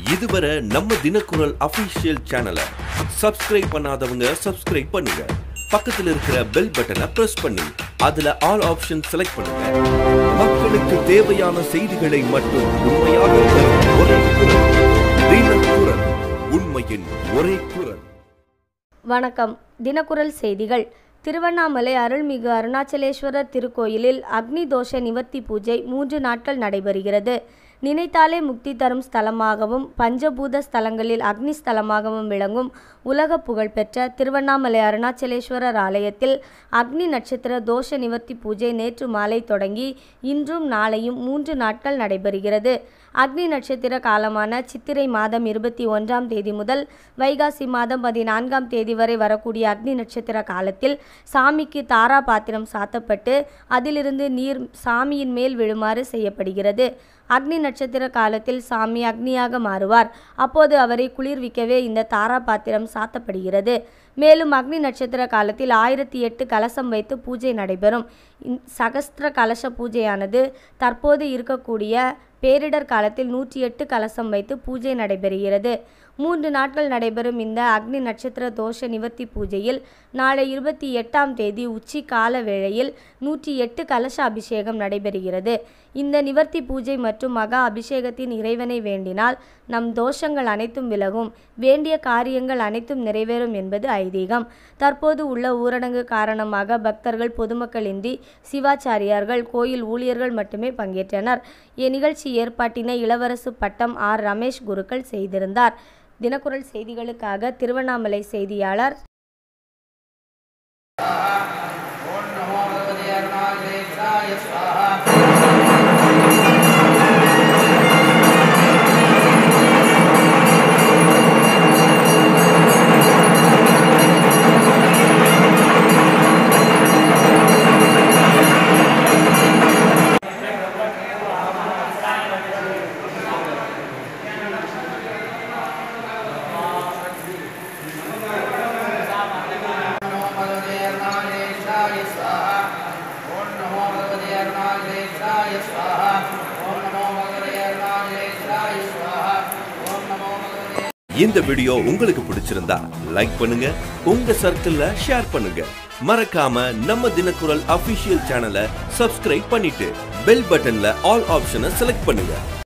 இதுவரை நம்ம தினக்குரல் அபிஷியல் சேனலை சப்ஸ்கிரைப் பண்ணாதவங்க சப்ஸ்கிரைப் பண்ணுங்க பக்கத்துல இருக்கிற பெல் பட்டனை பிரஸ் பண்ணி அதுல ஆல் ஆப்ஷன் செலக்ட் பண்ணுங்க மக்களுக்கு தேவையான செய்திகளை மட்டும் உண்மையாக தரும் ஒரே குரல் தினக்குரல் உண்மையின் ஒரே குரல் வணக்கம் தினக்குரல் செய்திகள் திருவண்ணாமலை அருள்மிகு அருணாச்சலேஸ்வரர் திருக்கோயிலில் அக்னி தோஷ நிவர்த்தி பூஜை மூன்று நாட்கள் நடைபெறுகிறது நினைத்தாலே முக்தி தரும் ஸ்தலமாகவும் பஞ்சபூத ஸ்தலங்களில் அக்னி ஸ்தலமாகவும் விளங்கும் உலக புகழ்பெற்ற திருவண்ணாமலை அருணாச்சலேஸ்வரர் ஆலயத்தில் அக்னி நட்சத்திர தோஷ நிவர்த்தி பூஜை நேற்று மாலை தொடங்கி இன்றும் நாளையும் மூன்று நாட்கள் நடைபெறுகிறது அக்னி நட்சத்திர காலமான சித்திரை மாதம் இருபத்தி ஒன்றாம் தேதி முதல் வைகாசி மாதம் பதினான்காம் தேதி வரை வரக்கூடிய அக்னி நட்சத்திர காலத்தில் சாமிக்கு தாரா பாத்திரம் சாத்தப்பட்டு அதிலிருந்து நீர் சாமியின் மேல் விழுமாறு செய்யப்படுகிறது அக்னி நட்சத்திர காலத்தில் சாமி அக்னியாக மாறுவார் அப்போது அவரை குளிர்விக்கவே இந்த தாரா பாத்திரம் சாத்தப்படுகிறது மேலும் அக்னி நட்சத்திர காலத்தில் ஆயிரத்தி எட்டு கலசம் வைத்து பூஜை நடைபெறும் இந் சகஸ்திர கலச பூஜையானது தற்போது இருக்கக்கூடிய பேரிடர் காலத்தில் நூற்றி எட்டு கலசம் வைத்து பூஜை நடைபெறுகிறது மூன்று நாட்கள் நடைபெறும் இந்த அக்னி நட்சத்திர தோஷ நிவர்த்தி பூஜையில் நாளை இருபத்தி எட்டாம் தேதி உச்சி கால வேளையில் நூற்றி எட்டு கலச அபிஷேகம் நடைபெறுகிறது இந்த நிவர்த்தி பூஜை மற்றும் மகா அபிஷேகத்தின் இறைவனை வேண்டினால் நம் தோஷங்கள் அனைத்தும் விலகும் வேண்டிய காரியங்கள் அனைத்தும் நிறைவேறும் என்பது ஐதீகம் தற்போது உள்ள ஊரடங்கு காரணமாக பக்தர்கள் பொதுமக்களின்றி சிவாச்சாரியார்கள் கோயில் ஊழியர்கள் மட்டுமே பங்கேற்றனர் இந்நிகழ்ச்சி ஏற்பாட்டினை இளவரசு பட்டம் ஆர் ரமேஷ் குருக்கள் செய்திருந்தார் தினக்குரல் செய்திகளுக்காக திருவண்ணாமலை செய்தியாளர் ஓம் நமோ பகவதே அருணாச்சலேஷாய ஸ்வாஹா நமோ பகவதே அருணாச்சலேஷாய ஸ்வாஹா ஓம் நமோ பகவதே அருணாச்சலேஷாய ஸ்வாஹா ஓம் நமோ பகவதே அருணாச்சலேஷாய ஸ்வாஹா ஓம் நமோ பகவதே இந்த வீடியோ உங்களுக்கு பிடிச்சிருந்தா லைக் பண்ணுங்க உங்க சர்க்கிள்ல ஷேர் பண்ணுங்க மறக்காம நம்ம தினக்குரல் அபிஷியல் சேனலை சப்ஸ்கிரைப் பண்ணிட்டு பெல் பட்டன்ல ஆல் ஆப்ஷனை செலக்ட் பண்ணுங்க